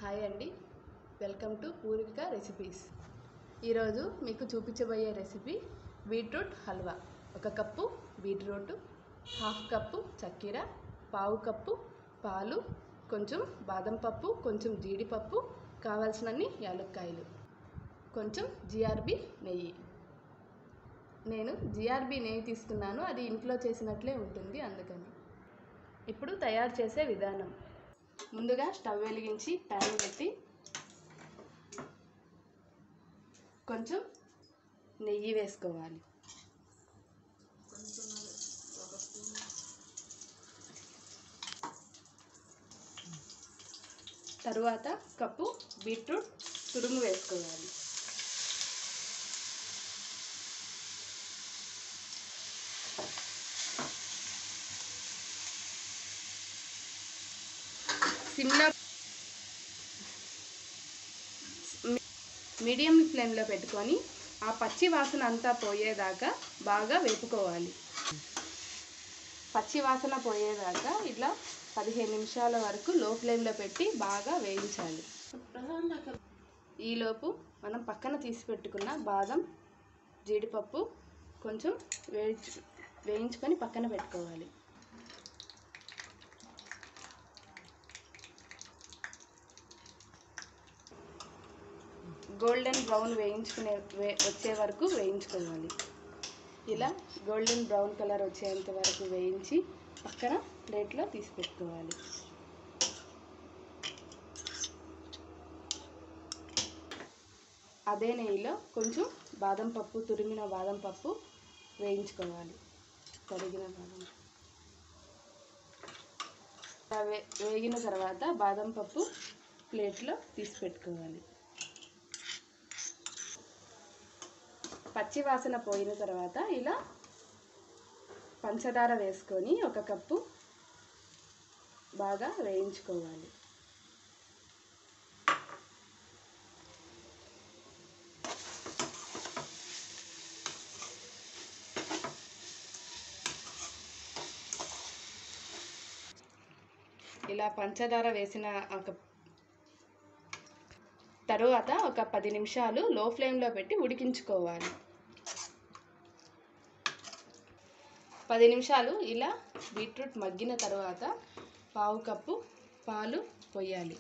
hi అండి welcome to Poorvika recipes ఈరోజు మీకు చూపించబోయే రెసిపీ బీట్రూట్ హల్వా ఒక కప్పు బీట్రూట్ హాఫ్ కప్పు చక్కెర పావు కప్పు పాలు కొంచెం బాదం పప్పు కొంచెం జీడిపప్పు కావాల్సినన్ని యాలక్కాయలు కొంచెం జిఆర్బి నెయ్యి నేను జిఆర్బి నెయ్యి తీసుకున్నాను అది ఇంట్లో చేసినట్లే ఉంటుంది అందుకని ఇప్పుడు తయారు చేసే విధానం ముందుగా స్టవ్ వెలిగించి ప్యాన్ పెట్టి కొంచెం నెయ్యి వేసుకోవాలి తరువాత కప్పు బీట్రూట్ తురుము వేసుకోవాలి సిమ్లో మీడియం ఫ్లేమ్లో పెట్టుకొని ఆ పచ్చి వాసన అంతా పోయేదాకా బాగా వేపుకోవాలి పచ్చి వాసన పోయేదాకా ఇట్లా పదిహేను నిమిషాల వరకు లో ఫ్లేమ్లో పెట్టి బాగా వేయించాలి ఈలోపు మనం పక్కన తీసి పెట్టుకున్న బాదం జీడిపప్పు కొంచెం వేయించు వేయించుకొని పక్కన పెట్టుకోవాలి గోల్డెన్ బ్రౌన్ వేయించుకునే వే వచ్చే వరకు వేయించుకోవాలి ఇలా గోల్డెన్ బ్రౌన్ కలర్ వచ్చేంత వరకు వేయించి పక్కన ప్లేట్లో తీసి పెట్టుకోవాలి అదే నెయ్యిలో కొంచెం బాదం పప్పు తురిమిన బాదం పప్పు వేయించుకోవాలి కడిగిన బాదం ఇలా వే వేగిన తర్వాత బాదం పప్పు ప్లేట్లో తీసి పెట్టుకోవాలి పచ్చి వాసన పోయిన తర్వాత ఇలా పంచదార వేసుకొని ఒక కప్పు బాగా వేయించుకోవాలి ఇలా పంచదార వేసిన ఒక తరువాత ఒక పది నిమిషాలు లో ఫ్లేమ్లో పెట్టి ఉడికించుకోవాలి పది నిమిషాలు ఇలా బీట్రూట్ మగ్గిన తర్వాత పావు కప్పు పాలు పోయాలి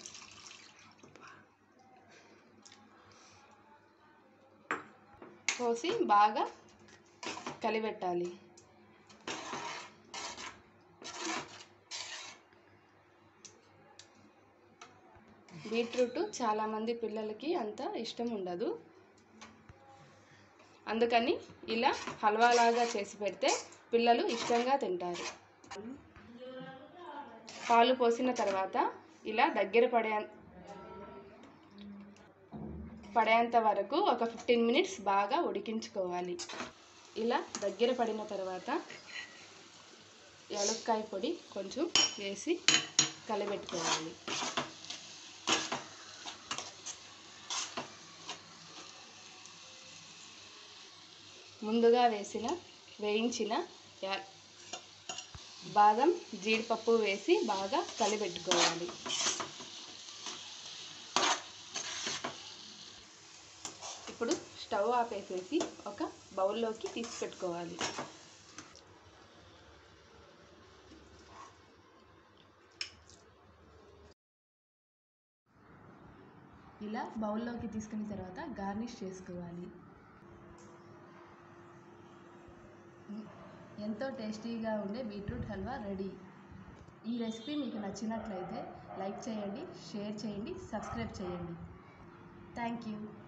పోసి బాగా కలిపెట్టాలి బీట్రూట్ చాలామంది పిల్లలకి అంత ఇష్టం ఉండదు అందుకని ఇలా హల్వాలాగా చేసి పెడితే పిల్లలు ఇష్టంగా తింటారు పాలు పోసిన తర్వాత ఇలా దగ్గర పడే పడేంత వరకు ఒక ఫిఫ్టీన్ మినిట్స్ బాగా ఉడికించుకోవాలి ఇలా దగ్గర పడిన తర్వాత యాలక్కాయ పొడి కొంచెం వేసి కలబెట్టుకోవాలి ముందుగా వేసిన వేయించిన యా బాదం జీడిపప్పు వేసి బాగా కలిపెట్టుకోవాలి ఇప్పుడు స్టవ్ ఆపేసేసి ఒక బౌల్లోకి తీసి పెట్టుకోవాలి ఇలా బౌల్లోకి తీసుకున్న తర్వాత గార్నిష్ చేసుకోవాలి ఎంతో టేస్టీగా ఉండే బీట్రూట్ హల్వా రెడీ ఈ రెసిపీ మీకు నచ్చినట్లయితే లైక్ చేయండి షేర్ చేయండి సబ్స్క్రైబ్ చేయండి థ్యాంక్ యూ